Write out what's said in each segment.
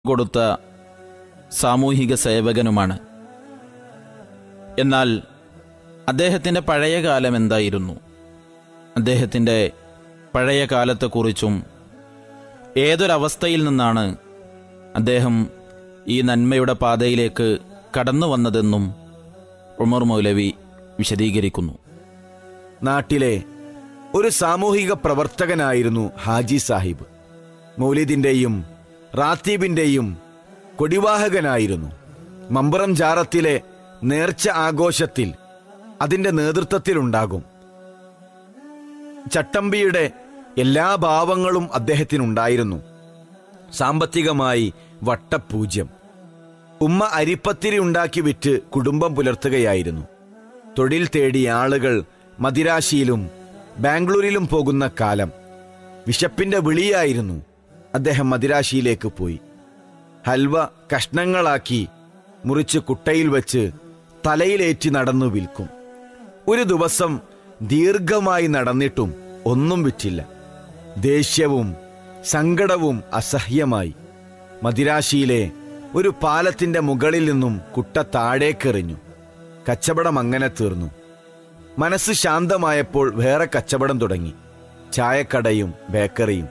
കൊടുത്ത സാമൂഹിക സേവകനുമാണ് എന്നാൽ അദ്ദേഹത്തിൻ്റെ പഴയ കാലം എന്തായിരുന്നു അദ്ദേഹത്തിൻ്റെ പഴയ കാലത്തെക്കുറിച്ചും ഏതൊരവസ്ഥയിൽ നിന്നാണ് അദ്ദേഹം ഈ നന്മയുടെ പാതയിലേക്ക് കടന്നു വന്നതെന്നും ഉമർ മൗലവി വിശദീകരിക്കുന്നു നാട്ടിലെ ഒരു സാമൂഹിക പ്രവർത്തകനായിരുന്നു ഹാജി സാഹിബ് മൗലിദിന്റെയും റാത്തീബിന്റെയും കൊടിവാഹകനായിരുന്നു മമ്പറം ജാറത്തിലെ നേർച്ച ആഘോഷത്തിൽ അതിന്റെ നേതൃത്വത്തിലുണ്ടാകും ചട്ടമ്പിയുടെ എല്ലാ ഭാവങ്ങളും അദ്ദേഹത്തിനുണ്ടായിരുന്നു സാമ്പത്തികമായി വട്ടപൂജ്യം ഉമ്മ അരിപ്പത്തിരി ഉണ്ടാക്കി വിറ്റ് കുടുംബം പുലർത്തുകയായിരുന്നു തൊഴിൽ തേടി ആളുകൾ മദിരാശിയിലും ബാംഗ്ലൂരിലും പോകുന്ന കാലം വിശപ്പിന്റെ വിളിയായിരുന്നു അദ്ദേഹം മദിരാശിയിലേക്ക് പോയി ഹൽവ കഷ്ണങ്ങളാക്കി മുറിച്ച് കുട്ടയിൽ വെച്ച് തലയിലേറ്റി നടന്നു വിൽക്കും ഒരു ദിവസം ദീർഘമായി നടന്നിട്ടും ഒന്നും വിറ്റില്ല ദേഷ്യവും സങ്കടവും അസഹ്യമായി മദിരാശിയിലെ ഒരു പാലത്തിന്റെ മുകളിൽ നിന്നും കുട്ട താഴേക്കെറിഞ്ഞു കച്ചവടം അങ്ങനെ തീർന്നു മനസ്സ് ശാന്തമായപ്പോൾ വേറെ കച്ചവടം തുടങ്ങി ചായക്കടയും ബേക്കറിയും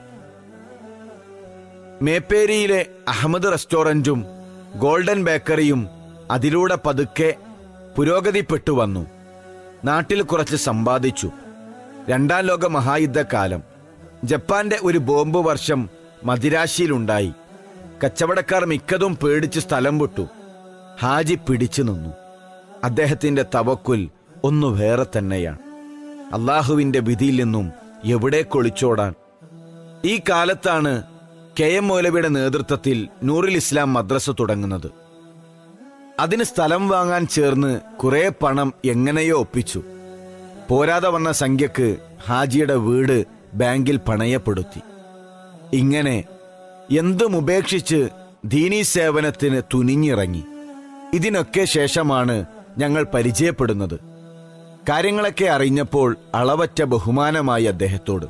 മേപ്പേരിയിലെ അഹമ്മദ് റെസ്റ്റോറന്റും ഗോൾഡൻ ബേക്കറിയും അതിലൂടെ പതുക്കെ പുരോഗതിപ്പെട്ടു വന്നു നാട്ടിൽ കുറച്ച് സമ്പാദിച്ചു രണ്ടാം ലോക മഹായുദ്ധകാലം ജപ്പാന്റെ ഒരു ബോംബ് വർഷം മദിരാശിയിലുണ്ടായി കച്ചവടക്കാർ മിക്കതും പേടിച്ച് സ്ഥലം വിട്ടു ഹാജി പിടിച്ചു നിന്നു അദ്ദേഹത്തിന്റെ തവക്കുൽ ഒന്നു വേറെ തന്നെയാണ് അള്ളാഹുവിന്റെ വിധിയിൽ നിന്നും എവിടെ കൊളിച്ചോടാൻ ഈ കാലത്താണ് കെ എം മൗലവിയുടെ നേതൃത്വത്തിൽ നൂറിൽ ഇസ്ലാം മദ്രസ തുടങ്ങുന്നത് അതിന് സ്ഥലം വാങ്ങാൻ ചേർന്ന് കുറെ പണം എങ്ങനെയോ ഒപ്പിച്ചു പോരാതെ വന്ന സംഖ്യക്ക് ഹാജിയുടെ വീട് ബാങ്കിൽ പണയപ്പെടുത്തി ഇങ്ങനെ എന്തും ഉപേക്ഷിച്ച് ദീനീ സേവനത്തിന് തുനിഞ്ഞിറങ്ങി ഇതിനൊക്കെ ശേഷമാണ് ഞങ്ങൾ പരിചയപ്പെടുന്നത് കാര്യങ്ങളൊക്കെ അറിഞ്ഞപ്പോൾ അളവറ്റ ബഹുമാനമായി അദ്ദേഹത്തോട്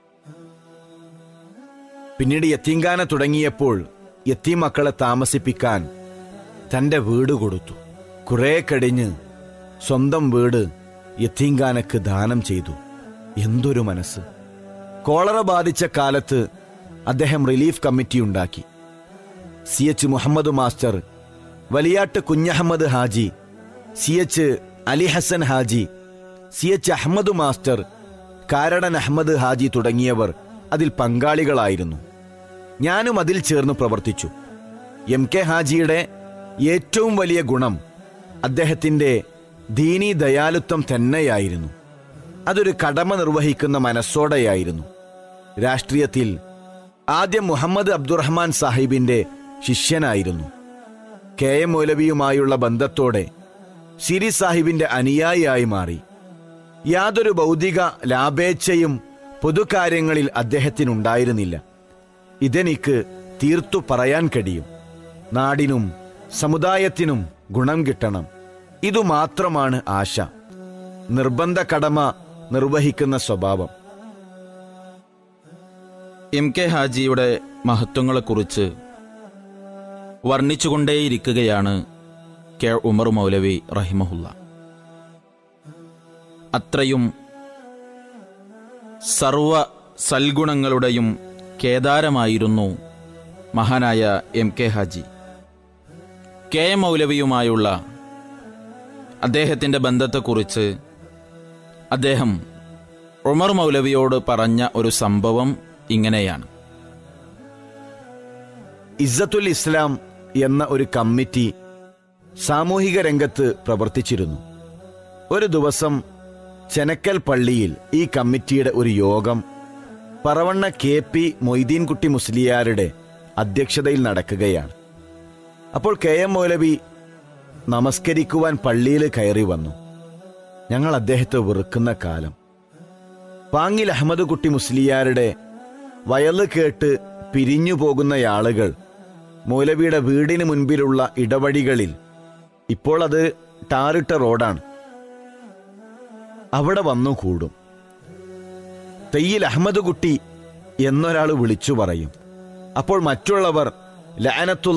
പിന്നീട് യത്തീങ്കാന തുടങ്ങിയപ്പോൾ യത്തീം മക്കളെ താമസിപ്പിക്കാൻ തന്റെ വീട് കൊടുത്തു കുറെ കഴിഞ്ഞ് സ്വന്തം വീട് യത്തീങ്കാനക്ക് ദാനം ചെയ്തു എന്തൊരു മനസ്സ് കോളറ ബാധിച്ച കാലത്ത് അദ്ദേഹം റിലീഫ് കമ്മിറ്റി ഉണ്ടാക്കി C H Muhammad master Valiyatt Kunhahammad Haji C H Ali Hasan Haji C H Ahammad master Karadan Ahammad Haji തുടങ്ങിയവർ അതിൽ പങ്കാളികളായിരുന്നു ഞാനും അതിൽ ചേർന്ന് പ്രവർത്തിച്ചു എം കെ ഹാജിയുടെ ഏറ്റവും വലിയ ഗുണം അദ്ദേഹത്തിന്റെ ദീനീ ദയാലുത്വം തന്നെയായിരുന്നു അതൊരു കടമ നിർവഹിക്കുന്ന മനസ്സോടെയായിരുന്നു രാഷ്ട്രീയത്തിൽ ആദ്യം മുഹമ്മദ് അബ്ദുറഹ്മാൻ സാഹിബിന്റെ ശിഷ്യനായിരുന്നു കെ എം മൗലവിയുമായുള്ള ബന്ധത്തോടെ സിരി സാഹിബിന്റെ അനുയായിയായി മാറി യാതൊരു ഭൗതിക ലാഭേച്ഛയും പൊതുകാര്യങ്ങളിൽ അദ്ദേഹത്തിനുണ്ടായിരുന്നില്ല ഇതെനിക്ക് തീർത്തു പറയാൻ കഴിയും നാടിനും സമുദായത്തിനും ഗുണം കിട്ടണം ഇതു മാത്രമാണ് ആശ നിർബന്ധ കടമ നിർവഹിക്കുന്ന സ്വഭാവം എം കെ ഹാജിയുടെ മഹത്വങ്ങളെക്കുറിച്ച് വർണ്ണിച്ചുകൊണ്ടേയിരിക്കുകയാണ് കെ ഉമർ മൗലവി റഹിമഹുല്ല അത്രയും സർവ സൽഗുണങ്ങളുടെയും കേദാരമായിരുന്നു മഹാനായ M K Haji K M മൗലവിയുമായുള്ള അദ്ദേഹത്തിൻ്റെ ബന്ധത്തെക്കുറിച്ച് അദ്ദേഹം ഉമർ മൗലവിയോട് പറഞ്ഞ ഒരു സംഭവം ഇങ്ങനെയാണ് ഇസ്സത്തുൽ ഇസ്ലാം എന്ന ഒരു കമ്മിറ്റി സാമൂഹിക രംഗത്ത് പ്രവർത്തിച്ചിരുന്നു ഒരു ദിവസം ചെനക്കൽ പള്ളിയിൽ ഈ കമ്മിറ്റിയുടെ ഒരു യോഗം പറവണ്ണ കെ പി മൊയ്തീൻകുട്ടി മുസ്ലിയാരുടെ അധ്യക്ഷതയിൽ നടക്കുകയാണ് അപ്പോൾ കെ എം മൗലവി നമസ്കരിക്കുവാൻ പള്ളിയിൽ കയറി വന്നു ഞങ്ങൾ അദ്ദേഹത്തെ വെറുക്കുന്ന കാലം പാങ്ങിൽ അഹമ്മദ് കുട്ടി മുസ്ലിയാരുടെ വയല് കേട്ട് പിരിഞ്ഞു പോകുന്ന ആളുകൾ മൗലവിയുടെ വീടിന് മുൻപിലുള്ള ഇടവഴികളിൽ ഇപ്പോൾ അത് ടാറിട്ട റോഡാണ് അവിടെ വന്നു കൂടും തെയ്യിൽ അഹമ്മദ് കുട്ടി എന്നൊരാൾ വിളിച്ചു പറയും അപ്പോൾ മറ്റുള്ളവർ ലഅനത്തു